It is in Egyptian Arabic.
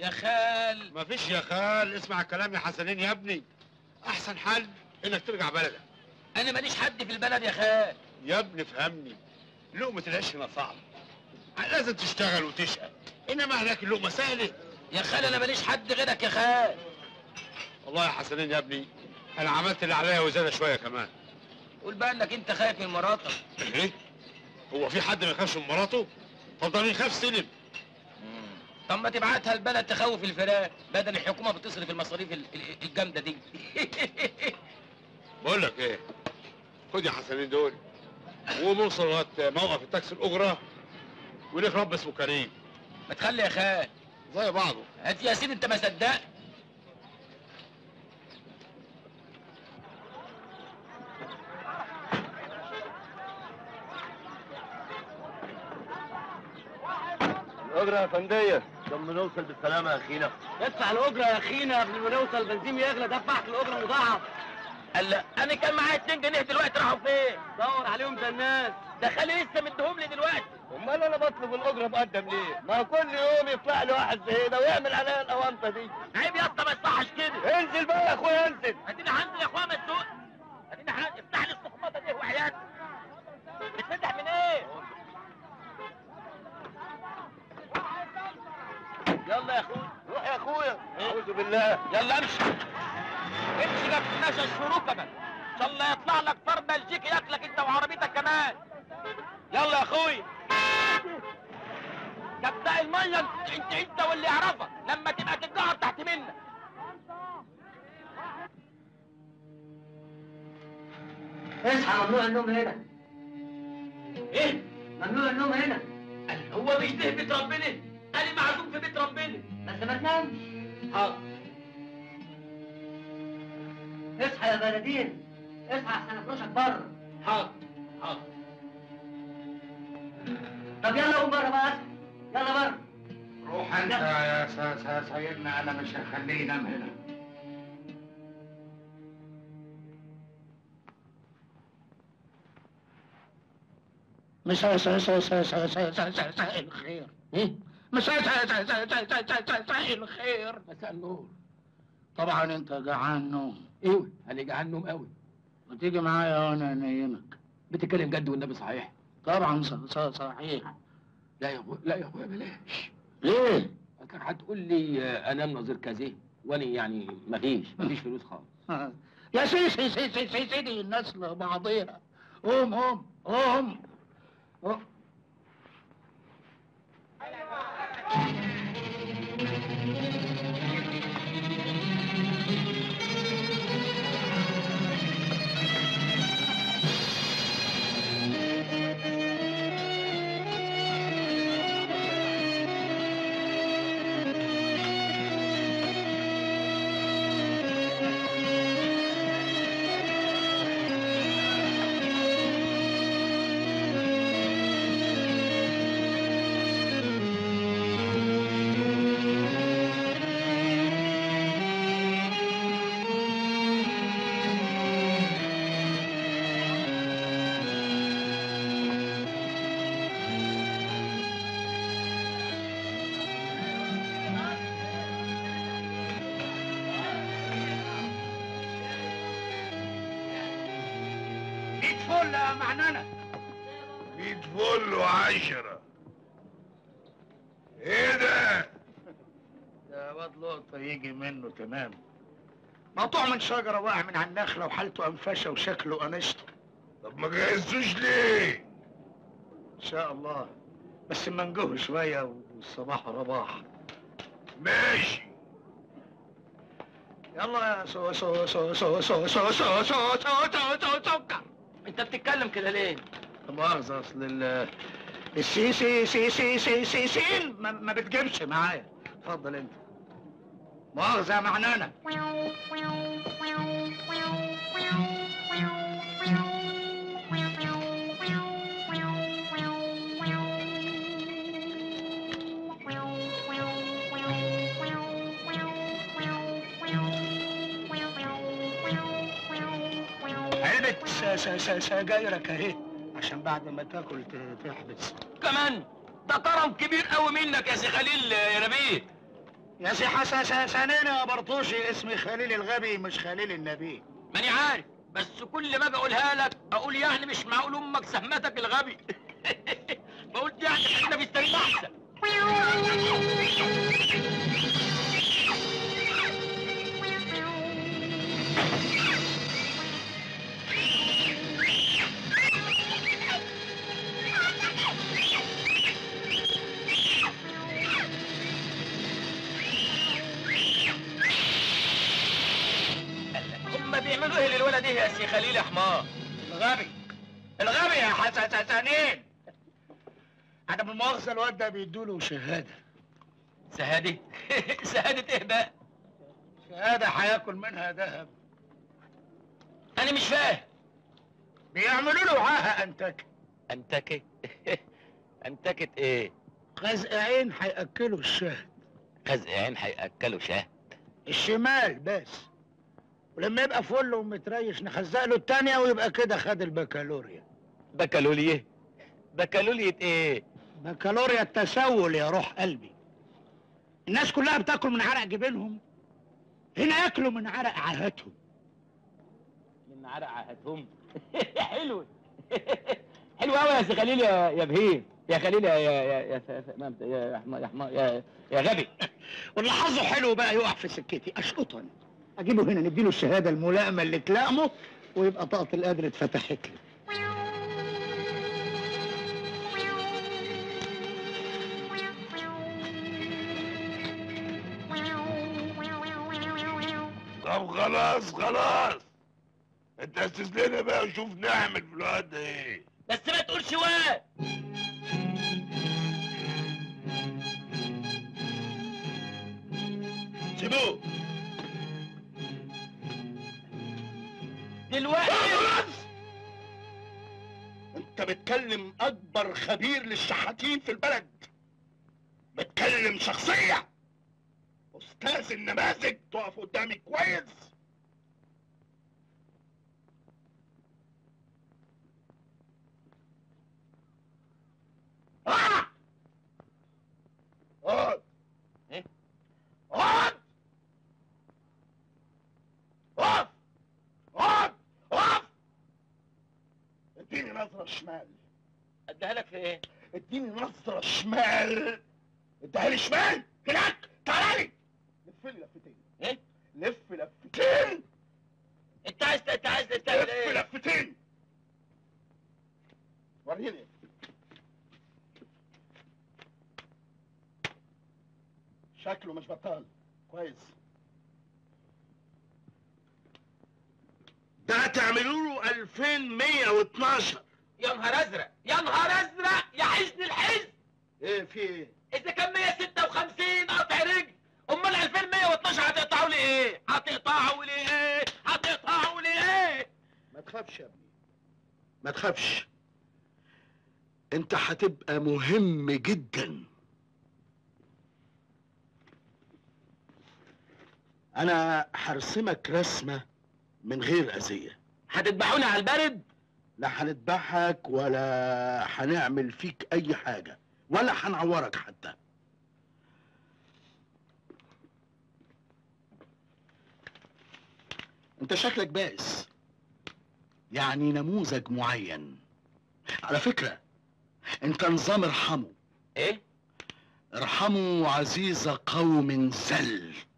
يا خال مفيش يا خال اسمع الكلام يا حسنين يا ابني احسن حل انك ترجع بلدك انا ماليش حد في البلد يا خال يا ابني فهمني لقمة العيش هنا صعب لازم تشتغل وتشقى انما هناك اللقمة سهلة يا خال انا ماليش حد غيرك يا خال والله يا حسنين يا ابني انا عملت اللي عليا وزيادة شوية كمان قول بقى انك انت خايف من مراتك ايه هو في حد ما يخافش من مراته طب يخاف سلم طب ما تبعتها البلد تخوف الفئران بدل الحكومه بتصرف المصاريف ال- ال- الجامده دي بقول لك ايه خد يا حسنين دول ونوصل لغايه موقف التاكسي الاجره وليك رب اسمه كريم ما تخلي يا خال زي بعضه هات يا سيدي انت ما صدقت الأجرة يا فندية لما نوصل بالسلامة يا أخينا ادفع الاجره يا اخينا قبل ما نوصل البنزين يغلى دفعت الاجره مضاعف قال انا كان معايا 2 جنيه دلوقتي راحوا فين دور عليهم ده الناس ده خالي لسه مديهم لي دلوقتي أمال أنا بطلب الأجرة مقدم ليه؟ ما كل يوم يطلع لي واحد زي ده ويعمل عليا الأونطة دي عيب يا اسطى ما يصحش كده انزل بقى يا أخويا انزل اديني هنزل يا اخويا ما تسوق اديني هنزل افتح لي الصخمطه دي وحياتي بتفتح من ايه يلا يا اخويا روح يا أخويا أعوذ بالله يلا امشي امشي ما تنساش الشروكة ان شاء الله يطلع لك فار بلجيكي ياكلك انت وعربيتك كمان يلا يا اخويا كبتاع الميه انت انت انت واللي يعرفك لما تبقى تتجعر تحت منك اصحى ممنوع النوم هنا ايه ممنوع النوم هنا قال هو مش ده بيت ربنا انا معزوم في بيت ربنا بس ما تنامش حاضر اصحى يا بلدين اصحى احسن افرشك بره حاضر حاضر طب يلا قوم بره بقى اصحى يلا بره روح انت يا س- س- سيدنا انا مش هخليه ينام هنا مساء مساء مساء مساء مساء مساء مساء مساء الخير مساء مساء مساء مساء مساء مساء مساء الخير مساء النور طبعا انت جعان نوم ايوه انا جعان نوم قوي وتيجي معايا وانا انيمك بتتكلم جد والنبي صحيح طبعا ص- ص- صحيح لا يا اخويا لا يا اخويا بلاش ليه؟ كان هتقول لي آه، انام نظير كذا وانا يعني مفيش مفيش فلوس خالص يا سي سي سي سي سي سيدي الناس لبعضيها قوم قوم قوم قوم. ميت فل يا معنانة ميت فل وعشرة ايه ده؟ ده واد لقطة يجي منه تمام مقطوع من شجرة واقع من على النخلة وحالته أنفشة وشكله قنشته طب ما جهزتوش ليه؟ إن شاء الله بس منجوه شوية والصباح رباح ماشي يلا يا سو سو سو سو سو سو سو سو سو سو سو سكر انت بتتكلم كده ليه لا مؤاخذة أصل ال السي سي سي سي سي سي سين ما, ما بتجيبش معايا اتفضل أنت مؤاخذة يا معنانة علبة س- س- س- سجايرك أهي عشان بعد ما تاكل ت- تحبس كمان ده كرم كبير قوي منك يا سي خليل يا نبيل يا سي حسنين يا برطوشي اسمي خليل الغبي مش خليل النبي ماني عارف بس كل ما اجي اقولها لك اقول يعني مش معقول امك سهمتك الغبي فقلت يعني خلينا في السليم احسن هم بيعملوا ايه للولد ايه يا سي خليل يا حمار الغبي الغبي يا حسنين انا بالمؤاخذة الواد ده بيدوله شهادة سهادة سهادة ايه بقى شهادة هياكل منها ذهب انا مش فاهم بيعملوا له عاهة انتك انتكت انتكت ايه غزق عين هياكلوا الشهد خزق عين هياكلوا شاه الشمال بس ولما يبقى فل ومتريش نخزق له التانية ويبقى كده خد البكالوريا بكالوريا بكالوريا ايه بكالوريا التسول يا روح قلبي الناس كلها بتاكل من عرق جبينهم هنا ياكلوا من عرق عاهاتهم من عرق عهدهم حلو حلو قوي يا سي خليل يا يا بهيم يا خليل يا يا يا يا ف- ف- ما- يا يا حما- يا حما- يا يا غبي واللي حظه حلو بقى يقع في سكتي اشقطه انا اجيبه هنا نديله الشهاده الملائمه اللي تلائمه ويبقى طاقه القدر اتفتحت له طب خلاص خلاص انت استسلمنا بقى وشوف نعمل في الوقت ده ايه بس ما تقولش واد سيبوه دلوقتي خلاص انت بتكلم اكبر خبير للشحاتين في البلد بتكلم شخصية استاذ النماذج تقف قدامي كويس آه! اقعد ايه؟ اقعد اقف اقعد اقف اديني نظرة شمال اديها لك في ايه اديني نظرة شمال اديها لي شمال هناك تعالى لي لف لي لفتين ايه لف لفتين انت عايز انت عايز تعمل لف ايه لفتين وريني شكله مش بطال كويس ده تعملوا له 2112 يا نهار ازرق يا نهار ازرق يا حزن الحزن ايه في ايه؟ اذا كان 156 قطع رجل امال 2112 هتقطعوا لي ايه هتقطعوا لي ايه هتقطعوا لي ايه ما تخافش يا ابني ما تخافش انت هتبقى مهم جدا انا هرسمك رسمة من غير اذية هتذبحوني على البرد لا هنذبحك ولا هنعمل فيك اي حاجة ولا هنعورك حتى انت شكلك بائس يعني نموذج معين على فكرة انت نظام ارحموا ايه ارحموا عزيز قوم زل